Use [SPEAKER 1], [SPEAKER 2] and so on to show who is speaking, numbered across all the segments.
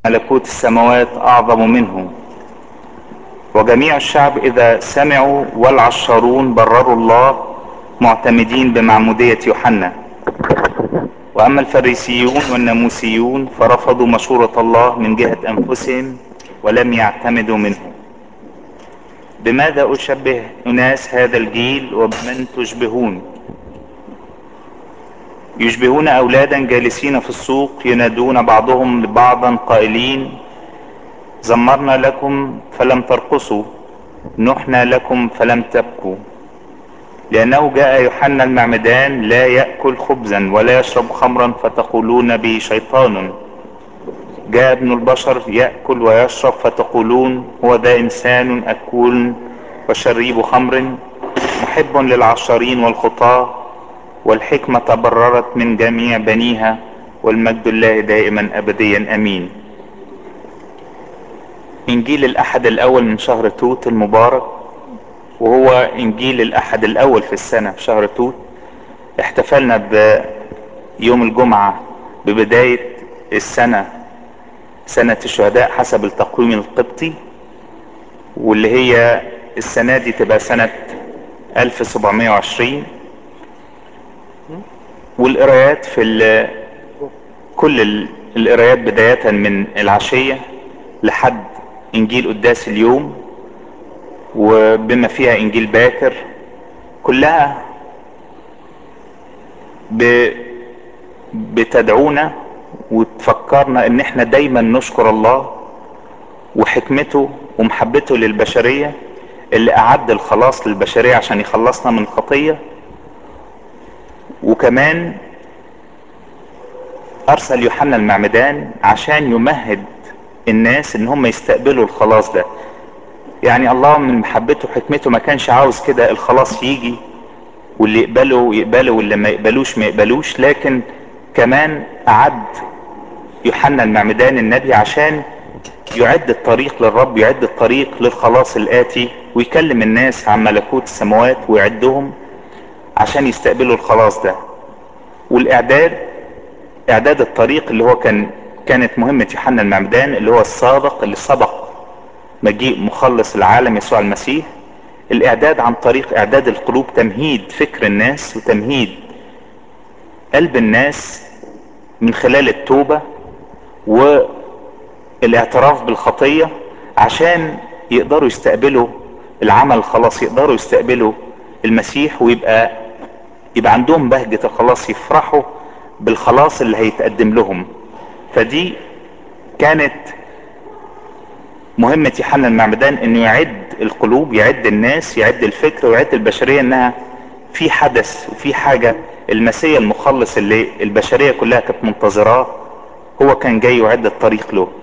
[SPEAKER 1] ملكوت السماوات اعظم منه وجميع الشعب اذا سمعوا والعشارون برروا الله معتمدين بمعمودية يوحنا واما الفريسيون والناموسيون فرفضوا مشورة الله من جهة انفسهم ولم يعتمدوا منه بماذا اشبه اناس هذا الجيل وبمن تشبهون يشبهون اولادا جالسين في السوق ينادون بعضهم لبعضا قائلين زمرنا لكم فلم ترقصوا نحنا لكم فلم تبكوا لانه جاء يوحنا المعمدان لا ياكل خبزا ولا يشرب خمرا فتقولون به شيطان جاء ابن البشر ياكل ويشرب فتقولون هو ذا انسان اكول وشريب خمر محب للعشارين والخطاه والحكمة تبررت من جميع بنيها والمجد الله دائما ابديا امين انجيل الاحد الاول من شهر توت المبارك وهو انجيل الاحد الاول في السنة في شهر توت احتفلنا بيوم الجمعة ببداية السنة سنة الشهداء حسب التقويم القبطي واللي هي السنة دي تبقى سنة 1720 والقرايات في كل القرايات بداية من العشية لحد انجيل قداس اليوم وبما فيها انجيل باكر كلها ب... بتدعونا وتفكرنا ان احنا دايما نشكر الله وحكمته ومحبته للبشرية اللي اعد الخلاص للبشرية عشان يخلصنا من خطية وكمان ارسل يوحنا المعمدان عشان يمهد الناس ان هم يستقبلوا الخلاص ده يعني الله من محبته وحكمته ما كانش عاوز كده الخلاص يجي واللي يقبله يقبله واللي ما يقبلوش ما يقبلوش لكن كمان اعد يوحنا المعمدان النبي عشان يعد الطريق للرب يعد الطريق للخلاص الاتي ويكلم الناس عن ملكوت السماوات ويعدهم عشان يستقبلوا الخلاص ده والاعداد اعداد الطريق اللي هو كان كانت مهمة يوحنا المعمدان اللي هو السابق اللي سبق مجيء مخلص العالم يسوع المسيح الاعداد عن طريق اعداد القلوب تمهيد فكر الناس وتمهيد قلب الناس من خلال التوبة والاعتراف بالخطية عشان يقدروا يستقبلوا العمل الخلاص يقدروا يستقبلوا المسيح ويبقى يبقى عندهم بهجة الخلاص يفرحوا بالخلاص اللي هيتقدم لهم فدي كانت مهمة يوحنا المعمدان انه يعد القلوب يعد الناس يعد الفكر ويعد البشرية انها في حدث وفي حاجة المسيا المخلص اللي البشرية كلها كانت منتظراه هو كان جاي يعد الطريق له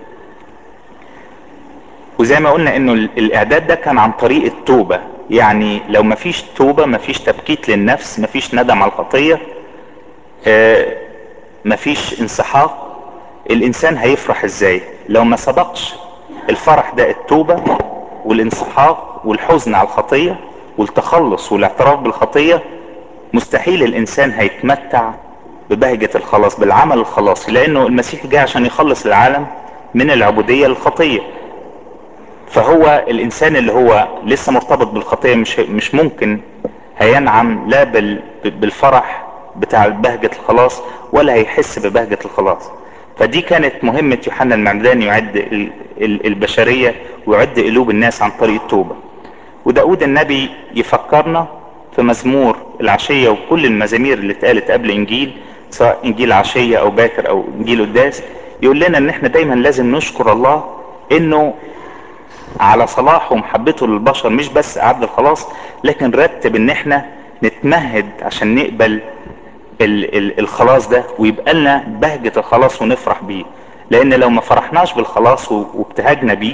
[SPEAKER 1] وزي ما قلنا انه الاعداد ده كان عن طريق التوبة يعني لو مفيش توبة مفيش تبكيت للنفس مفيش ندم على الخطية آه مفيش انسحاق الانسان هيفرح ازاي لو ما سبقش الفرح ده التوبة والانسحاق والحزن على الخطية والتخلص والاعتراف بالخطية مستحيل الانسان هيتمتع ببهجة الخلاص بالعمل الخلاصي لانه المسيح جاء عشان يخلص العالم من العبودية للخطية فهو الانسان اللي هو لسه مرتبط بالخطية مش, مش ممكن هينعم لا بالفرح بتاع بهجة الخلاص ولا هيحس ببهجة الخلاص فدي كانت مهمة يوحنا المعمدان يعد البشرية ويعد قلوب الناس عن طريق التوبة وداود النبي يفكرنا في مزمور العشية وكل المزامير اللي اتقالت قبل انجيل سواء انجيل عشية او باكر او انجيل قداس يقول لنا ان احنا دايما لازم نشكر الله انه على صلاحه ومحبته للبشر مش بس اعد الخلاص لكن رتب ان احنا نتمهد عشان نقبل ال ال الخلاص ده ويبقى لنا بهجة الخلاص ونفرح بيه لان لو ما فرحناش بالخلاص وابتهجنا بيه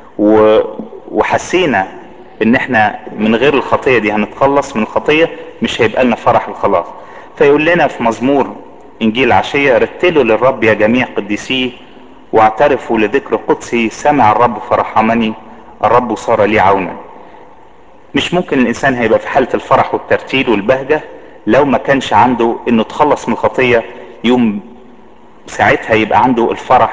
[SPEAKER 1] وحسينا ان احنا من غير الخطية دي هنتخلص من الخطية مش هيبقى لنا فرح الخلاص فيقول لنا في مزمور انجيل عشية رتلوا للرب يا جميع قديسيه واعترفوا لذكر قدسه سمع الرب فرحمني الرب صار لي عونا مش ممكن الانسان هيبقى في حالة الفرح والترتيل والبهجة لو ما كانش عنده انه تخلص من الخطية يوم ساعتها يبقى عنده الفرح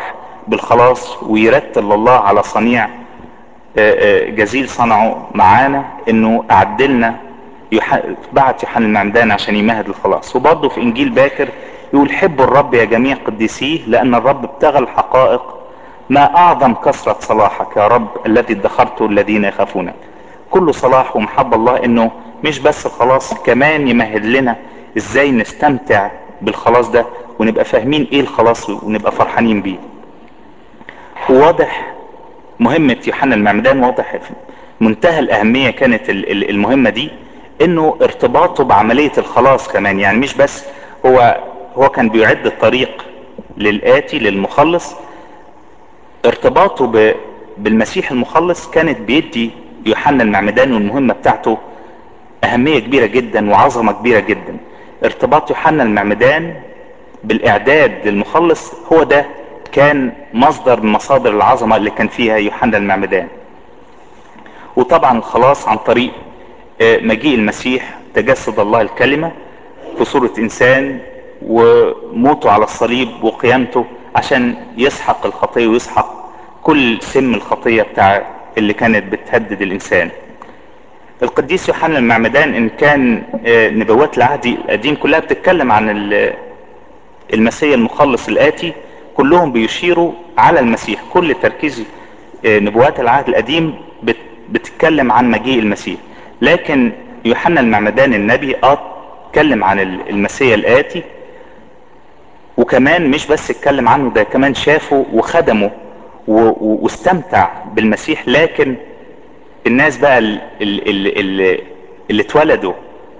[SPEAKER 1] بالخلاص ويرتل الله على صنيع جزيل صنعه معانا انه اعدلنا بعت يوحنا المعمدان عشان يمهد الخلاص وبرضه في انجيل باكر يقول حبوا الرب يا جميع قديسيه لان الرب ابتغى الحقائق ما اعظم كثرة صلاحك يا رب الذي ادخرته الذين يخافونك كل صلاح ومحب الله انه مش بس الخلاص كمان يمهد لنا ازاي نستمتع بالخلاص ده ونبقى فاهمين ايه الخلاص ونبقى فرحانين بيه وواضح مهمة يوحنا المعمدان واضح منتهى الاهمية كانت المهمة دي انه ارتباطه بعملية الخلاص كمان يعني مش بس هو هو كان بيعد الطريق للآتي للمخلص ارتباطه بالمسيح المخلص كانت بيدي يوحنا المعمدان والمهمة بتاعته اهمية كبيرة جدا وعظمة كبيرة جدا ارتباط يوحنا المعمدان بالاعداد للمخلص هو ده كان مصدر من مصادر العظمة اللي كان فيها يوحنا المعمدان وطبعا الخلاص عن طريق مجيء المسيح تجسد الله الكلمة في صورة انسان وموته على الصليب وقيامته عشان يسحق الخطية ويسحق كل سم الخطية بتاع اللي كانت بتهدد الانسان القديس يوحنا المعمدان ان كان نبوات العهد القديم كلها بتتكلم عن المسيح المخلص الاتي كلهم بيشيروا على المسيح كل تركيز نبوات العهد القديم بتتكلم عن مجيء المسيح لكن يوحنا المعمدان النبي اه اتكلم عن المسيح الاتي وكمان مش بس اتكلم عنه ده كمان شافه وخدمه واستمتع بالمسيح لكن الناس بقى اللي, اللي, اللي اتولدوا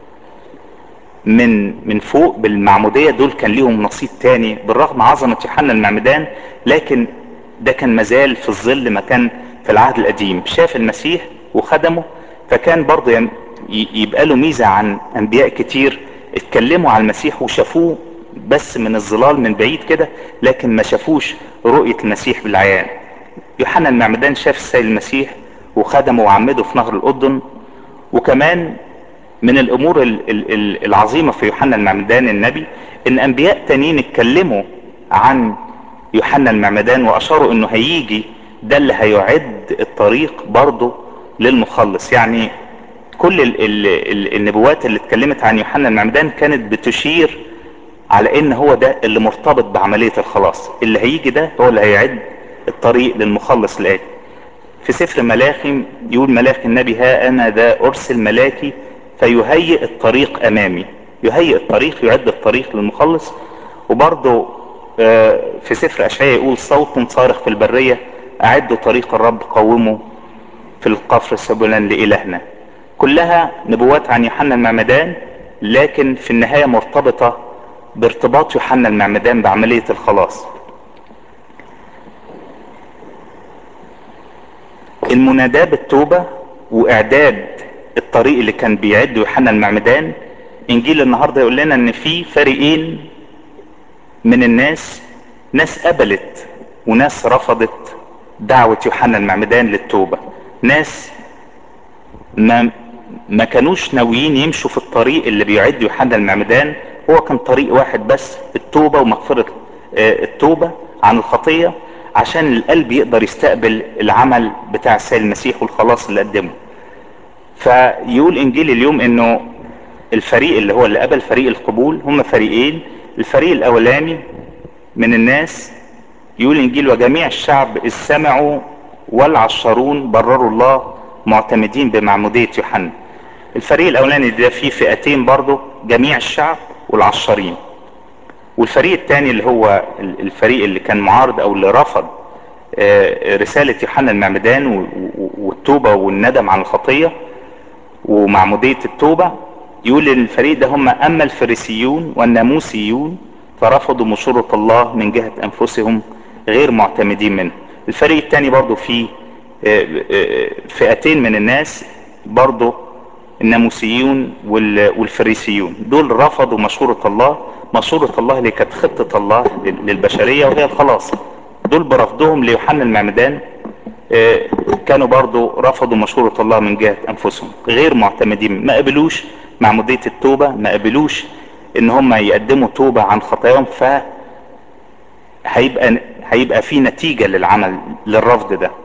[SPEAKER 1] من من فوق بالمعمودية دول كان ليهم نصيب تاني بالرغم عظمة يوحنا المعمدان لكن ده كان مازال في الظل مكان في العهد القديم شاف المسيح وخدمه فكان برضه يبقى له ميزة عن انبياء كتير اتكلموا على المسيح وشافوه بس من الظلال من بعيد كده لكن ما شافوش رؤية المسيح بالعيان يوحنا المعمدان شاف السيد المسيح وخدمه وعمده في نهر الاردن وكمان من الامور العظيمة في يوحنا المعمدان النبي ان انبياء تانيين اتكلموا عن يوحنا المعمدان واشاروا انه هيجي ده اللي هيعد الطريق برضه للمخلص يعني كل ال ال ال النبوات اللي اتكلمت عن يوحنا المعمدان كانت بتشير على ان هو ده اللي مرتبط بعملية الخلاص اللي هيجي ده هو اللي هيعد الطريق للمخلص الآتي في سفر ملاخي يقول ملاخي النبي ها انا ذا ارسل ملاكي فيهيئ الطريق امامي يهيئ الطريق يعد الطريق للمخلص وبرضه في سفر اشعياء يقول صوت صارخ في البرية اعدوا طريق الرب قوموا في القفر سبلا لإلهنا كلها نبوات عن يوحنا المعمدان لكن في النهاية مرتبطة بارتباط يوحنا المعمدان بعملية الخلاص المناداة بالتوبة واعداد الطريق اللي كان بيعد يوحنا المعمدان انجيل النهاردة يقول لنا ان في فريقين من الناس ناس قبلت وناس رفضت دعوة يوحنا المعمدان للتوبة ناس ما ما كانوش ناويين يمشوا في الطريق اللي بيعد يوحنا المعمدان هو كان طريق واحد بس التوبة ومغفرة التوبة عن الخطية عشان القلب يقدر يستقبل العمل بتاع السيد المسيح والخلاص اللي قدمه فيقول انجيل اليوم انه الفريق اللي هو اللي قبل فريق القبول هم فريقين الفريق الاولاني من الناس يقول انجيل وجميع الشعب اذ سمعوا والعشرون برروا الله معتمدين بمعمودية يوحنا الفريق الاولاني ده فيه فئتين برضه جميع الشعب والعشرين والفريق الثاني اللي هو الفريق اللي كان معارض او اللي رفض رسالة يوحنا المعمدان والتوبة والندم عن الخطية ومعمودية التوبة يقول الفريق ده هم اما الفريسيون والناموسيون فرفضوا مشورة الله من جهة انفسهم غير معتمدين منه الفريق الثاني برضو فيه فئتين من الناس برضو الناموسيون والفريسيون دول رفضوا مشورة الله مشورة الله اللي كانت خطة الله للبشرية وهي الخلاص دول برفضهم ليوحنا المعمدان كانوا برضو رفضوا مشورة الله من جهة انفسهم غير معتمدين ما قبلوش معمودية التوبة ما قبلوش ان هم يقدموا توبة عن خطاياهم ف هيبقى هيبقى في نتيجة للعمل للرفض ده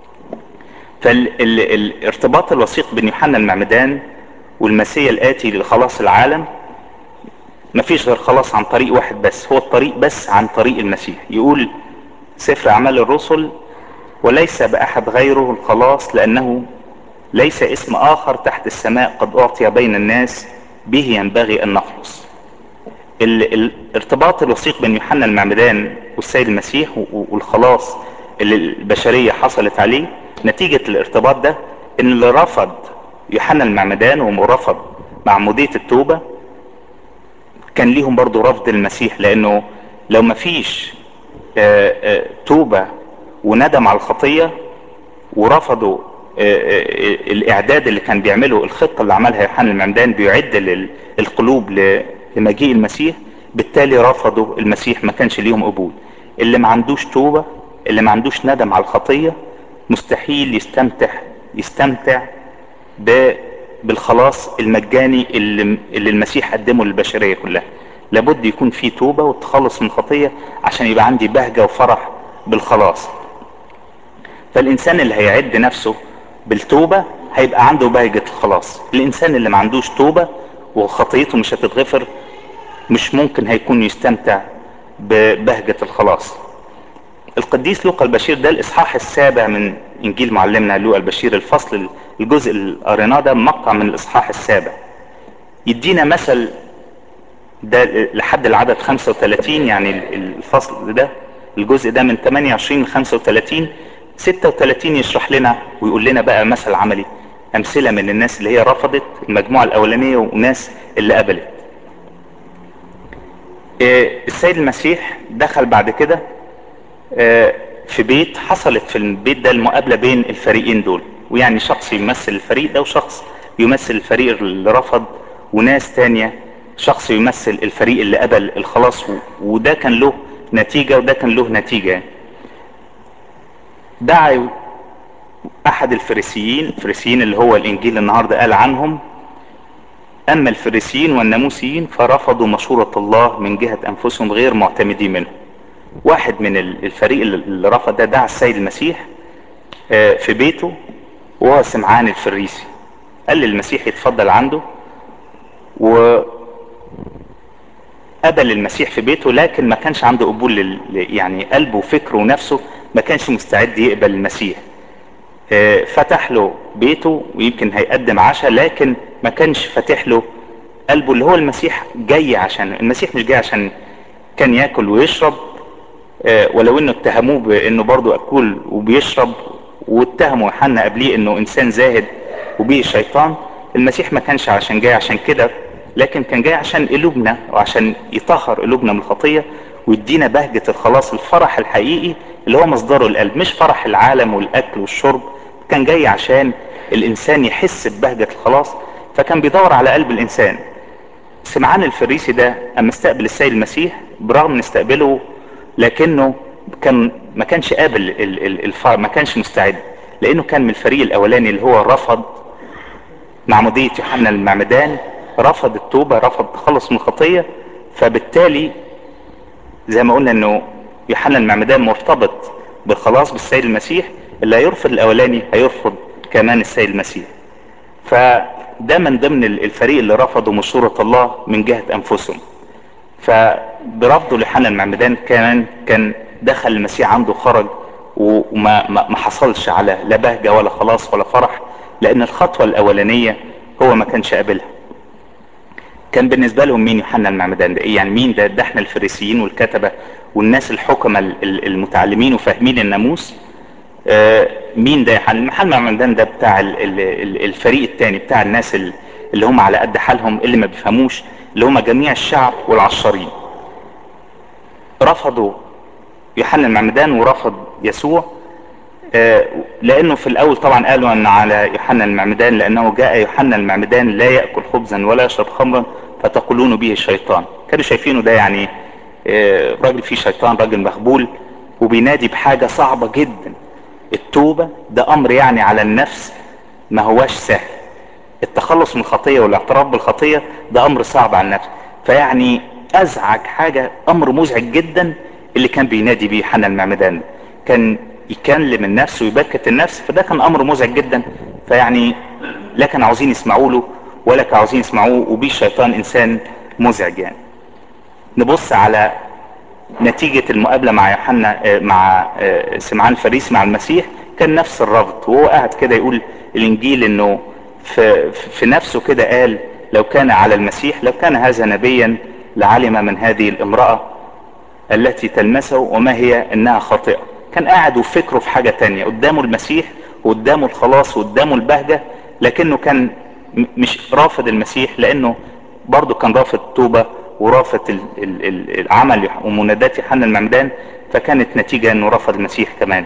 [SPEAKER 1] فالارتباط الوثيق بين يوحنا المعمدان والمسيح الآتي لخلاص العالم مفيش غير خلاص عن طريق واحد بس هو الطريق بس عن طريق المسيح يقول سفر أعمال الرسل وليس بأحد غيره الخلاص لأنه ليس اسم آخر تحت السماء قد أعطي بين الناس به ينبغي أن نخلص الارتباط الوثيق بين يوحنا المعمدان والسيد المسيح والخلاص اللي البشرية حصلت عليه نتيجة الارتباط ده ان اللي رفض يوحنا المعمدان ورفض معمودية التوبة كان ليهم برضو رفض المسيح لانه لو مفيش توبة وندم على الخطية ورفضوا الاعداد اللي كان بيعمله الخطة اللي عملها يوحنا المعمدان بيعد القلوب لمجيء المسيح بالتالي رفضوا المسيح ما كانش ليهم قبول اللي ما عندوش توبة اللي ما عندوش ندم على الخطية مستحيل يستمتع يستمتع بالخلاص المجاني اللي, اللي المسيح قدمه للبشرية كلها لابد يكون في توبة والتخلص من الخطية عشان يبقى عندي بهجة وفرح بالخلاص فالإنسان اللي هيعد نفسه بالتوبة هيبقى عنده بهجة الخلاص الإنسان اللي ما عندوش توبة وخطيته مش هتتغفر مش ممكن هيكون يستمتع ببهجة الخلاص القديس لوقا البشير ده الاصحاح السابع من انجيل معلمنا لوقا البشير الفصل الجزء اللي قريناه ده مقطع من الاصحاح السابع يدينا مثل ده لحد العدد 35 يعني الفصل ده الجزء ده من 28 ل 35 36 يشرح لنا ويقول لنا بقى مثل عملي امثله من الناس اللي هي رفضت المجموعه الاولانيه وناس اللي قبلت السيد المسيح دخل بعد كده في بيت حصلت في البيت ده المقابله بين الفريقين دول ويعني شخص يمثل الفريق ده وشخص يمثل الفريق اللي رفض وناس تانية شخص يمثل الفريق اللي قبل الخلاص وده كان له نتيجة وده كان له نتيجة دعا احد الفريسيين الفريسيين اللي هو الانجيل النهاردة قال عنهم اما الفريسيين والناموسيين فرفضوا مشورة الله من جهة انفسهم غير معتمدين منه واحد من الفريق اللي رفض ده دعا السيد المسيح في بيته وهو سمعان الفريسي قال للمسيح يتفضل عنده و قبل المسيح في بيته لكن ما كانش عنده قبول لل... يعني قلبه وفكره ونفسه ما كانش مستعد يقبل المسيح فتح له بيته ويمكن هيقدم عشاء لكن ما كانش فاتح له قلبه اللي هو المسيح جاي عشان المسيح مش جاي عشان كان ياكل ويشرب ولو انه اتهموه بانه برضه اكل وبيشرب واتهموا يوحنا قبليه انه انسان زاهد وبيه شيطان المسيح ما كانش عشان جاي عشان كده لكن كان جاي عشان قلوبنا وعشان يطهر قلوبنا من الخطيه ويدينا بهجة الخلاص الفرح الحقيقي اللي هو مصدره القلب مش فرح العالم والاكل والشرب كان جاي عشان الانسان يحس ببهجة الخلاص فكان بيدور على قلب الانسان سمعان الفريسي ده اما استقبل السيد المسيح برغم ان استقبله لكنه كان ما كانش قابل الفرح ما كانش مستعد لانه كان من الفريق الاولاني اللي هو رفض معمودية يوحنا المعمدان رفض التوبة رفض التخلص من الخطية فبالتالي زي ما قلنا انه يوحنا المعمدان مرتبط بالخلاص بالسيد المسيح اللي هيرفض الاولاني هيرفض كمان السيد المسيح فده من ضمن الفريق اللي رفضوا مشورة الله من جهة انفسهم فبرفضه ليوحنا المعمدان كمان كان دخل المسيح عنده خرج وما ما ما حصلش على لا بهجة ولا خلاص ولا فرح لان الخطوة الاولانية هو ما كانش قابلها كان بالنسبة لهم مين يوحنا المعمدان ده يعني مين ده ده احنا الفريسيين والكتبة والناس الحكمة المتعلمين وفاهمين الناموس آه مين ده يوحنا المعمدان ده بتاع الفريق التاني بتاع الناس اللي هم على قد حالهم اللي ما بيفهموش اللي هم جميع الشعب والعشارين رفضوا يوحنا المعمدان ورفض يسوع آه لانه في الاول طبعا قالوا ان على يوحنا المعمدان لانه جاء يوحنا المعمدان لا ياكل خبزا ولا يشرب خمرا فتقولون به الشيطان كانوا شايفينه ده يعني آه راجل فيه شيطان راجل مخبول وبينادي بحاجه صعبه جدا التوبه ده امر يعني على النفس ما هواش سهل التخلص من الخطيه والاعتراف بالخطيه ده امر صعب على النفس فيعني ازعج حاجه امر مزعج جدا اللي كان بينادي بيه حنا المعمدان كان يكلم النفس ويبكت النفس فده كان امر مزعج جدا فيعني لا كانوا عاوزين يسمعوا له ولا كانوا عاوزين يسمعوه وبيه الشيطان انسان مزعج يعني نبص على نتيجة المقابلة مع يوحنا مع سمعان الفريسي مع المسيح كان نفس الرفض وهو قاعد كده يقول الانجيل انه في, في نفسه كده قال لو كان على المسيح لو كان هذا نبيا لعلم من هذه الامرأة التي تلمسه وما هي انها خاطئة كان قاعد وفكره في حاجة تانية قدامه المسيح وقدامه الخلاص وقدامه البهجة لكنه كان مش رافض المسيح لانه برضه كان رافض توبة ورافض العمل ومنادات يوحنا المعمدان فكانت نتيجة انه رفض المسيح كمان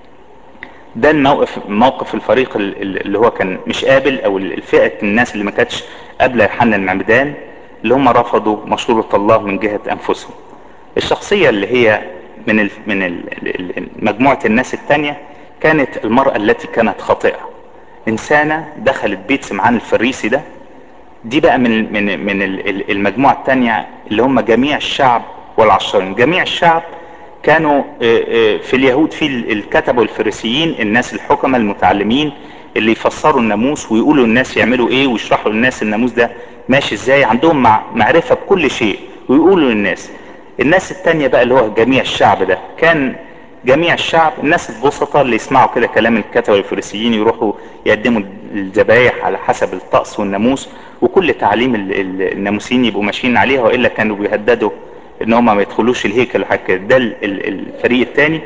[SPEAKER 1] ده الموقف موقف الفريق اللي هو كان مش قابل او الفئة الناس اللي ما كانتش قابلة يوحنا المعمدان اللي هم رفضوا مشورة الله من جهة انفسهم الشخصية اللي هي من ال من ال مجموعة الناس التانية كانت المرأة التي كانت خاطئة انسانة دخلت بيت سمعان الفريسي ده دي بقى من من من المجموعة التانية اللي هم جميع الشعب والعشرين جميع الشعب كانوا في اليهود في الكتبة والفريسيين الناس الحكمة المتعلمين اللي يفسروا الناموس ويقولوا الناس يعملوا ايه ويشرحوا للناس الناموس ده ماشي ازاي عندهم معرفة بكل شيء ويقولوا للناس الناس التانية بقى اللي هو جميع الشعب ده كان جميع الشعب الناس البسطة اللي يسمعوا كده كلام الكتبة والفريسيين يروحوا يقدموا الذبايح على حسب الطقس والناموس وكل تعليم الناموسيين يبقوا ماشيين عليها والا كانوا بيهددوا ان هم ما يدخلوش الهيكل وحاجه كده ده الفريق الثاني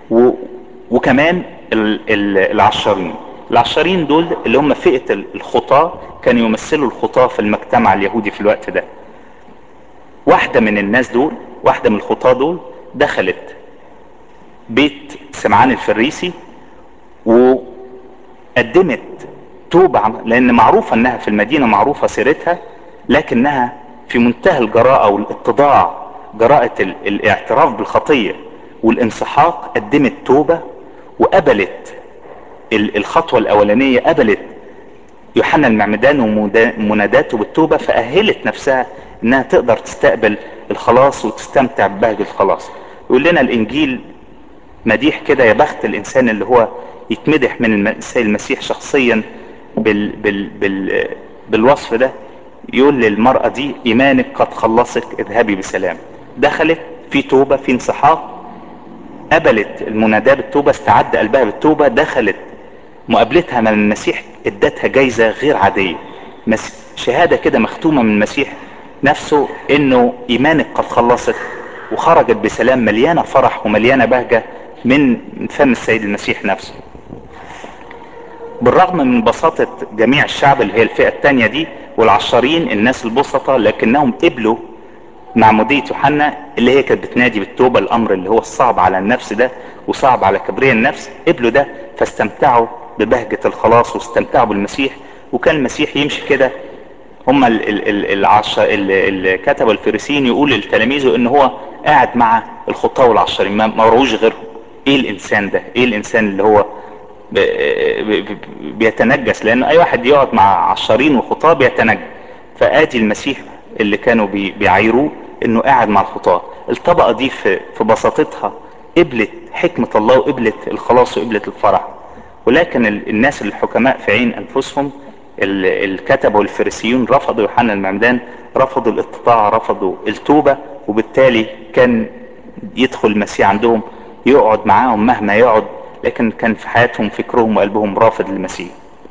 [SPEAKER 1] وكمان العشارين العشارين دول اللي هم فئه الخطاه كانوا يمثلوا الخطاه في المجتمع اليهودي في الوقت ده واحده من الناس دول واحده من الخطاه دول دخلت بيت سمعان الفريسي وقدمت توبة لان معروفة انها في المدينة معروفة سيرتها لكنها في منتهى الجراءة والاتضاع جراءة الاعتراف بالخطية والانسحاق قدمت توبة وقبلت الخطوة الاولانية قبلت يوحنا المعمدان ومناداته بالتوبة فأهلت نفسها انها تقدر تستقبل الخلاص وتستمتع ببهج الخلاص يقول لنا الانجيل مديح كده يا بخت الانسان اللي هو يتمدح من السيد المسيح شخصيا بال بال بال بالوصف ده يقول للمرأة دي ايمانك قد خلصك اذهبي بسلام دخلت في توبة في انسحاق قبلت المناداة بالتوبة استعد قلبها بالتوبة دخلت مقابلتها من المسيح ادتها جايزة غير عادية شهادة كده مختومة من المسيح نفسه انه ايمانك قد خلصت وخرجت بسلام مليانة فرح ومليانة بهجة من فم السيد المسيح نفسه بالرغم من بساطة جميع الشعب اللي هي الفئة التانية دي والعشرين الناس البسطة لكنهم قبلوا معمودية يوحنا اللي هي كانت بتنادي بالتوبة الامر اللي هو الصعب على النفس ده وصعب على كبرياء النفس قبلوا ده فاستمتعوا ببهجة الخلاص واستمتعوا بالمسيح وكان المسيح يمشي كده هم الكتبة الفريسيين يقول لتلاميذه ان هو قاعد مع الخطاة والعشرين ما روش غيرهم ايه الانسان ده ايه الانسان اللي هو بيتنجس لان اي واحد يقعد مع عشرين وخطاة بيتنجس فادي المسيح اللي كانوا بيعايروه انه قاعد مع الخطاة الطبقة دي في, في بساطتها قبلت حكمة الله وقبلت الخلاص وقبلت الفرح ولكن الناس الحكماء في عين انفسهم الكتبة والفريسيون رفضوا يوحنا المعمدان رفضوا الاتطاع رفضوا التوبة وبالتالي كان يدخل المسيح عندهم يقعد معاهم مهما يقعد لكن كان في حياتهم فكرهم وقلبهم رافض للمسيح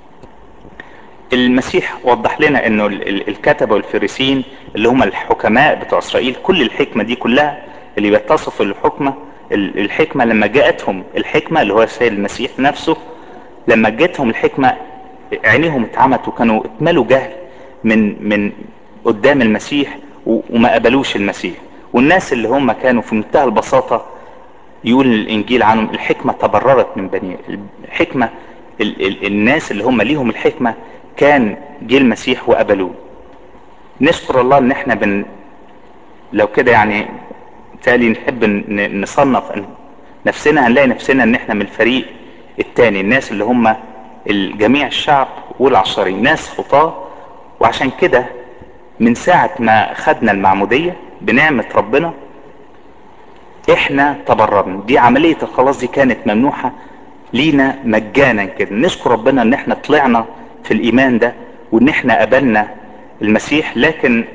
[SPEAKER 1] المسيح وضح لنا انه الكتبة والفريسيين اللي هم الحكماء بتوع اسرائيل كل الحكمة دي كلها اللي بيتصفوا الحكمة الحكمة لما جاءتهم الحكمة اللي هو السيد المسيح نفسه لما جاتهم الحكمة عينيهم اتعمت وكانوا اتملوا جهل من من قدام المسيح وما قبلوش المسيح والناس اللي هم كانوا في منتهى البساطة يقول الانجيل عنهم الحكمة تبررت من بني الحكمة ال ال الناس اللي هم ليهم الحكمة كان جه المسيح وقبلوه نشكر الله ان احنا بن لو كده يعني تالي نحب نصنف نفسنا هنلاقي نفسنا ان احنا من الفريق التاني الناس اللي هم الجميع الشعب والعشرين ناس خطاة وعشان كده من ساعة ما خدنا المعمودية بنعمة ربنا احنا تبررنا دي عملية الخلاص دي كانت ممنوحة لينا مجانا كده نشكر ربنا ان احنا طلعنا في الايمان ده وان احنا قبلنا المسيح لكن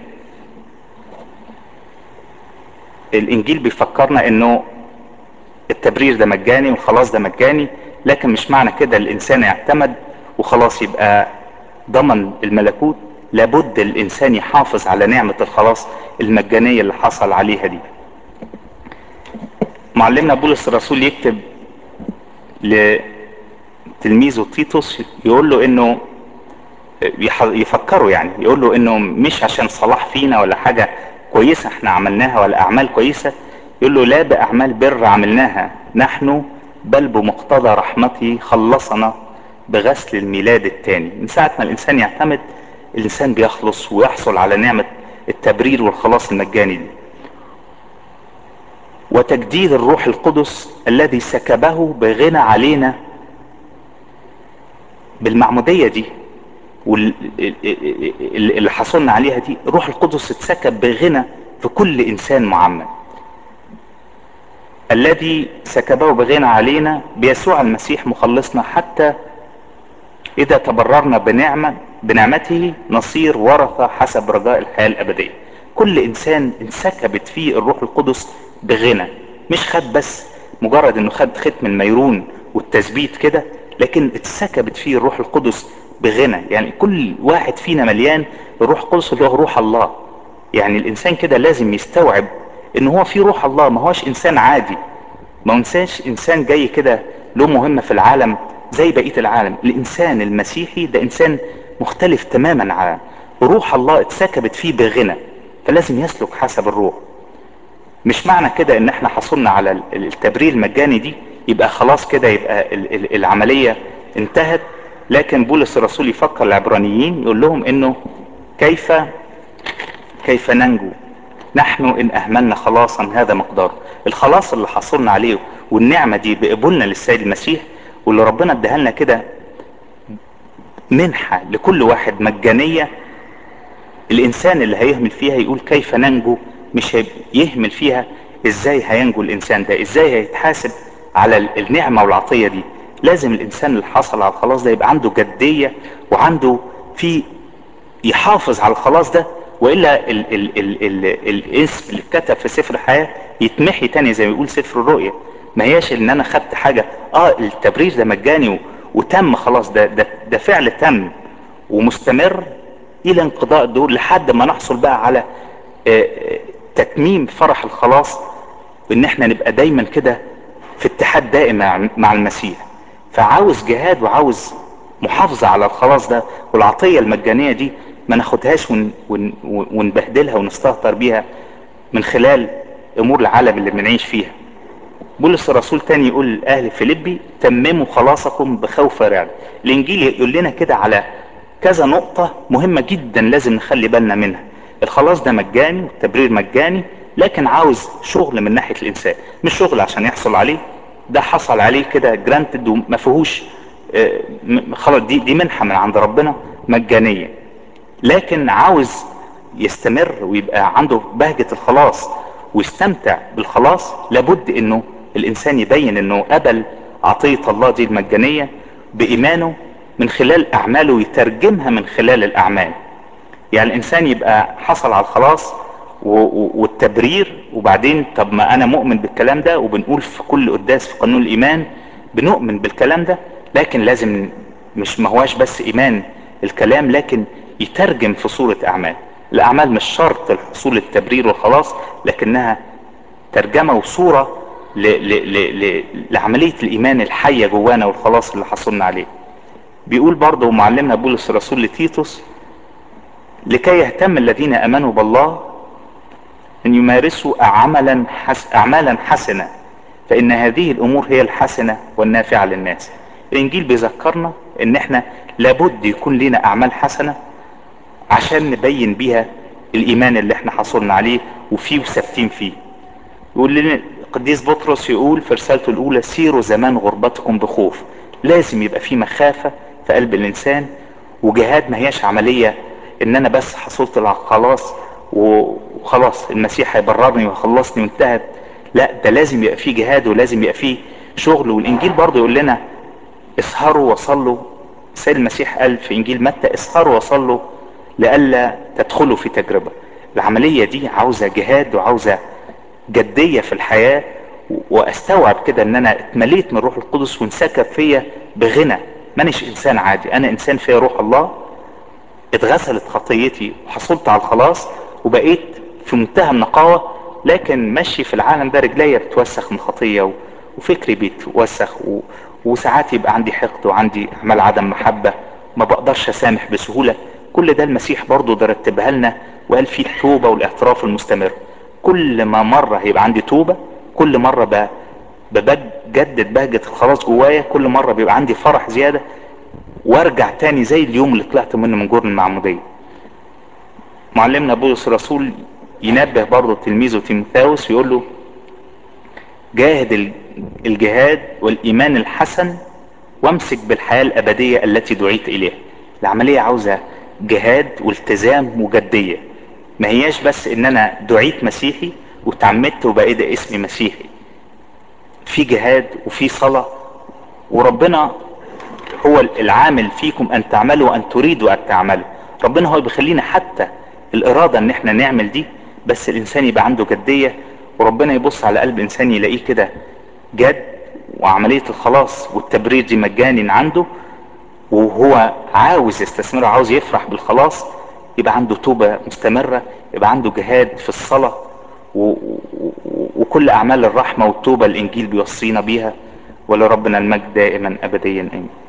[SPEAKER 1] الانجيل بيفكرنا انه التبرير ده مجاني والخلاص ده مجاني لكن مش معنى كده الانسان اعتمد وخلاص يبقى ضمن الملكوت لابد الانسان يحافظ على نعمة الخلاص المجانية اللي حصل عليها دي معلمنا بولس الرسول يكتب لتلميذه تيتوس يقول له انه يفكروا يعني يقول له انه مش عشان صلاح فينا ولا حاجة كويسة احنا عملناها ولا اعمال كويسة يقول له لا باعمال بر عملناها نحن بل بمقتضى رحمته خلصنا بغسل الميلاد الثاني من ساعة ما الانسان يعتمد الانسان بيخلص ويحصل على نعمة التبرير والخلاص المجاني دي وتجديد الروح القدس الذي سكبه بغنى علينا بالمعمودية دي واللي حصلنا عليها دي روح القدس اتسكب بغنى في كل انسان معمد الذي سكبه بغنى علينا بيسوع المسيح مخلصنا حتى اذا تبررنا بنعمة بنعمته نصير ورثة حسب رجاء الحياة الابدية كل انسان انسكبت فيه الروح القدس بغنى مش خد بس مجرد انه خد ختم الميرون والتثبيت كده لكن اتسكبت فيه الروح القدس بغنى يعني كل واحد فينا مليان الروح القدس اللي هو روح الله يعني الانسان كده لازم يستوعب ان هو في روح الله ما هوش انسان عادي ما انسانش انسان جاي كده له مهمة في العالم زي بقية العالم الانسان المسيحي ده انسان مختلف تماما عن روح الله اتسكبت فيه بغنى فلازم يسلك حسب الروح مش معنى كده ان احنا حصلنا على التبرير المجاني دي يبقى خلاص كده يبقى العملية انتهت لكن بولس الرسول يفكر العبرانيين يقول لهم انه كيف كيف ننجو نحن ان اهملنا خلاصا هذا مقدار الخلاص اللي حصلنا عليه والنعمة دي بقبولنا للسيد المسيح واللي ربنا اداها لنا كده منحة لكل واحد مجانية الانسان اللي هيهمل فيها يقول كيف ننجو مش يهمل فيها ازاي هينجو الانسان ده ازاي هيتحاسب على النعمة والعطية دي لازم الانسان اللي حصل على الخلاص ده يبقى عنده جدية وعنده في يحافظ على الخلاص ده والا ال ال ال ال الاسم اللي اتكتب في سفر الحياة يتمحي تاني زي ما يقول سفر الرؤيا ما هياش ان انا خدت حاجة اه التبرير ده مجاني وتم خلاص ده ده, ده فعل تم ومستمر الى انقضاء الدور لحد ما نحصل بقى على آه تتميم فرح الخلاص وان احنا نبقى دايما كده في اتحاد دائم مع المسيح فعاوز جهاد وعاوز محافظة على الخلاص ده والعطية المجانية دي ما ناخدهاش ون ون ونبهدلها ونستهتر بيها من خلال امور العالم اللي بنعيش فيها بولس الرسول تاني يقول لأهل فيليبي تمموا خلاصكم بخوف رعب الانجيل يقول لنا كده على كذا نقطة مهمة جدا لازم نخلي بالنا منها الخلاص ده مجاني والتبرير مجاني لكن عاوز شغل من ناحية الانسان مش شغل عشان يحصل عليه ده حصل عليه كده جرانتد وما فيهوش اه خلاص دي دي منحة من عند ربنا مجانية لكن عاوز يستمر ويبقى عنده بهجة الخلاص ويستمتع بالخلاص لابد انه الانسان يبين انه قبل عطية الله دي المجانية بايمانه من خلال اعماله ويترجمها من خلال الاعمال يعني الانسان يبقى حصل على الخلاص والتبرير وبعدين طب ما انا مؤمن بالكلام ده وبنقول في كل قداس في قانون الايمان بنؤمن بالكلام ده لكن لازم مش ما هواش بس ايمان الكلام لكن يترجم في صورة اعمال الاعمال مش شرط الحصول التبرير والخلاص لكنها ترجمة وصورة ل ل ل ل لعملية الايمان الحية جوانا والخلاص اللي حصلنا عليه بيقول برضه معلمنا بولس الرسول لتيتوس لكي يهتم الذين امنوا بالله ان يمارسوا عملا حس اعمالا حسنة فان هذه الامور هي الحسنة والنافعة للناس الانجيل بيذكرنا ان احنا لابد يكون لنا اعمال حسنة عشان نبين بيها الايمان اللي احنا حصلنا عليه وفيه وثابتين فيه يقول لنا القديس بطرس يقول في رسالته الاولى سيروا زمان غربتكم بخوف لازم يبقى في مخافة في قلب الانسان وجهاد ما هياش عملية ان انا بس حصلت على الخلاص وخلاص المسيح هيبررني ويخلصني وانتهت لا ده لازم يبقى فيه جهاد ولازم يبقى فيه شغل والانجيل برضه يقول لنا اسهروا وصلوا سيد المسيح قال في انجيل متى اسهروا وصلوا لئلا تدخلوا في تجربة العملية دي عاوزة جهاد وعاوزة جدية في الحياة واستوعب كده ان انا اتمليت من روح القدس وانسكب فيا بغنى مانيش انسان عادي انا انسان فيا روح الله اتغسلت خطيتي وحصلت على الخلاص وبقيت في منتهى النقاوة لكن ماشي في العالم ده رجليا بتوسخ من خطية و... وفكري بيتوسخ و... وساعات يبقى عندي حقد وعندي اعمال عدم محبة ما بقدرش اسامح بسهولة كل ده المسيح برضو ده رتبها لنا وقال فيه التوبة والاعتراف المستمر كل ما مرة هيبقى عندي توبة كل مرة ب... بجدد بهجة الخلاص جوايا كل مرة بيبقى عندي فرح زيادة وارجع تاني زي اليوم اللي طلعت منه من جرن المعمودية معلمنا بولس الرسول ينبه برضه تلميذه تيموثاوس ويقول له جاهد الجهاد والايمان الحسن وامسك بالحياة الابدية التي دعيت اليها العملية عاوزة جهاد والتزام وجدية ما هياش بس ان انا دعيت مسيحي وتعمدت وبقيت ده اسمي مسيحي في جهاد وفي صلاة وربنا هو العامل فيكم ان تعملوا وان تريدوا ان تعملوا ربنا هو اللي بيخلينا حتى الارادة ان احنا نعمل دي بس الانسان يبقى عنده جدية وربنا يبص على قلب انسان يلاقيه كده جد وعملية الخلاص والتبرير دي مجاني عنده وهو عاوز يستثمر عاوز يفرح بالخلاص يبقى عنده توبة مستمرة يبقى عنده جهاد في الصلاة و... و... وكل اعمال الرحمة والتوبة الانجيل بيوصينا بيها ولربنا المجد دائما ابديا امين